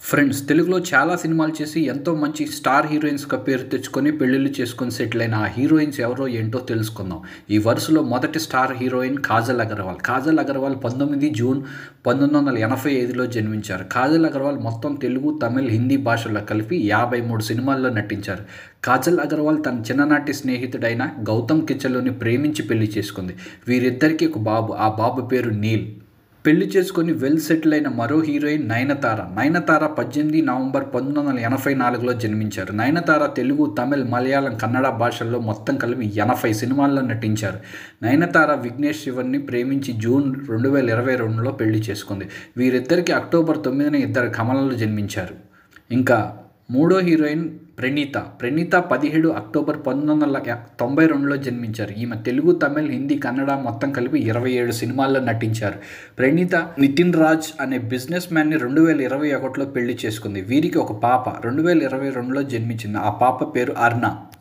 friends తెలుగులో చాలా సినిమాలు చేసి ఎంతో మంచి స్టార్ హీరోయిన్స్గా పేరు తెచ్చుకొని పెళ్ళిళ్ళు చేసుకొని సెటిల్ అయిన ఆ హీరోయిన్స్ ఎవరో ఏంటో తెలుసుకుందాం ఈ వరుసలో మొదటి స్టార్ హీరోయిన్ కాజల్ అగర్వాల్ కాజల్ అగర్వాల్ పంతొమ్మిది జూన్ పంతొమ్మిది వందల ఎనభై ఐదులో జన్మించారు కాజల్ అగర్వాల్ మొత్తం తెలుగు తమిళ్ హిందీ భాషల్లో కలిపి యాభై మూడు సినిమాల్లో నటించారు కాజల్ అగర్వాల్ తన చిన్ననాటి స్నేహితుడైన గౌతమ్ కిచెల్లోని ప్రేమించి పెళ్లి చేసుకుంది వీరిద్దరికీ ఒక బాబు ఆ బాబు పేరు నీల్ పెళ్లి చేసుకుని వెల్ సెటిల్ అయిన మరో హీరోయిన్ నయనతార నయనతార పద్దెనిమిది నవంబర్ పంతొమ్మిది వందల ఎనభై నాలుగులో జన్మించారు నయనతార తెలుగు తమిళ్ మలయాళం కన్నడ భాషల్లో మొత్తం కలిపి ఎనభై సినిమాల్లో నటించారు నయనతార విఘ్నేష్ శివన్ని ప్రేమించి జూన్ రెండు వేల ఇరవై రెండులో పెళ్లి చేసుకుంది వీరిద్దరికి అక్టోబర్ తొమ్మిదిన ఇద్దరు కమలలు జన్మించారు ఇంకా మూడో హీరోయిన్ ప్రణీత ప్రణీత పదిహేడు అక్టోబర్ పంతొమ్మిది వందల తొంభై రెండులో జన్మించారు ఈమె తెలుగు తమిళ్ హిందీ కన్నడ మొత్తం కలిపి ఇరవై ఏడు సినిమాల్లో నటించారు ప్రణీత నితిన్ రాజ్ అనే బిజినెస్ మ్యాన్ని రెండు వేల ఇరవై ఒకటిలో పెళ్లి చేసుకుంది వీరికి ఒక పాప రెండు వేల ఇరవై రెండులో జన్మించింది ఆ పాప పేరు అర్ణ